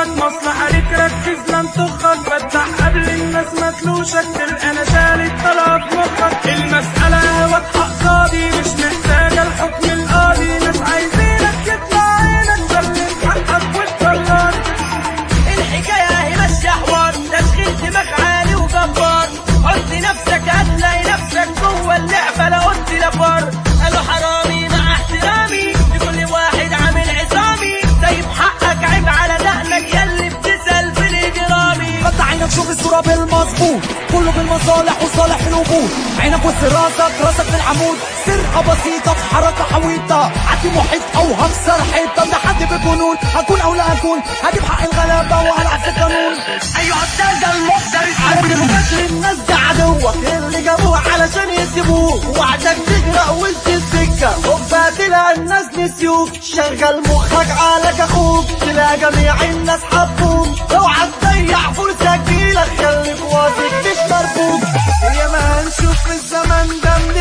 مخك مصلحة ليك ركز لن تخك فتح قبل الناس ما تلوشك تلقى انا شارك طلب مخك المسألة واضحة قاضي مش محتاجة الحكم القاضي ناس عايزينك يطلع عينك سلم حقك واتطلق الحكاية هي ماشية حوار تشغيل دماغ عالي وجبار حط نفسك هتلاقي نفسك جوه اللعبة لا قلت لا فر قالوا حرامي مع احترامي لكل واحد عامل عصامي سايب حقك عيب على دقنك ياللي بتسأل في الإجرامي فتح عينك شوف الصورة بالمظبوط كله بالمصالح وصالح الوجود عينك وسط راسك راسك في العمود سرقة بسيطة في حركة حويطة عدي محيط أو هكسر حيطة ده حد بجنون هكون أو لا أكون هجيب حق الغلابة وهلعب في القانون أيها السادة المفترس عارف فاكر الناس ده عدوك اللي جابوه علشان يسيبوك وعدك تجرأ وانت السكة وبادلها الناس نسيوك شغل مخك عالك اخوك تلاقي جميع الناس حبوك اوعى تضيع فرصة تجيلك خليك واثق مش مرفوض يا ما هنشوف في الزمن ده من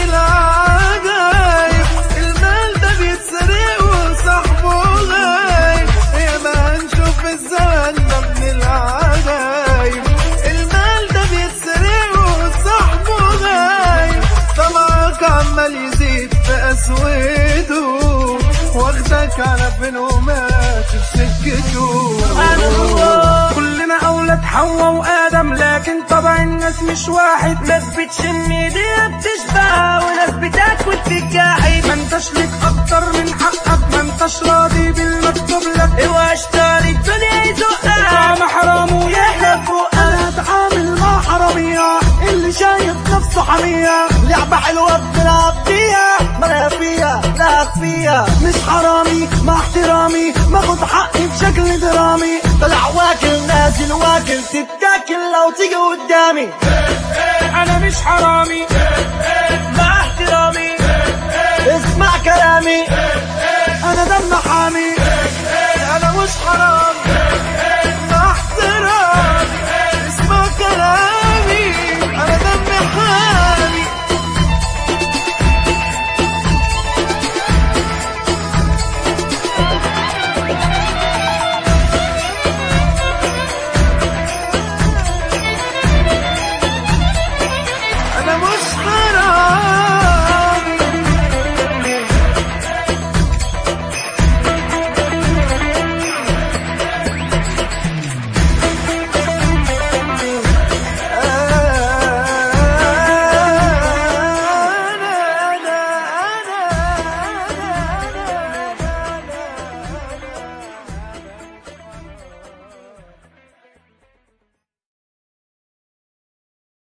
العجايب المال ده بيتسرق وصاحبه غايب يا ما هنشوف في الزمن ده من العجايب المال ده بيتسرق وصاحبه غايب طمعك عمال يزيد في اسوده واخدك على فين وماشي في سكته كلنا اولاد حواء وادم لكن طبع الناس مش واحد ناس بتشم ايديها بتشبع وناس بتاكل في الجاحد ما انتش ليك اكتر من حقك ما انتش راضي بالمكتوب لك اوعى اشتري الدنيا يزقها طعم حرام ويحلى فوق انا اتعامل مع حرامية اللي شايف نفسه حمية لعبة حلوة بنلعب فيها ما انا فيها لا فيها مش حرامي مع احترامي باخد حقي بشكل درامي طلع واكل نازل واكل تتاكل لو تيجي قدامي انا مش حرامي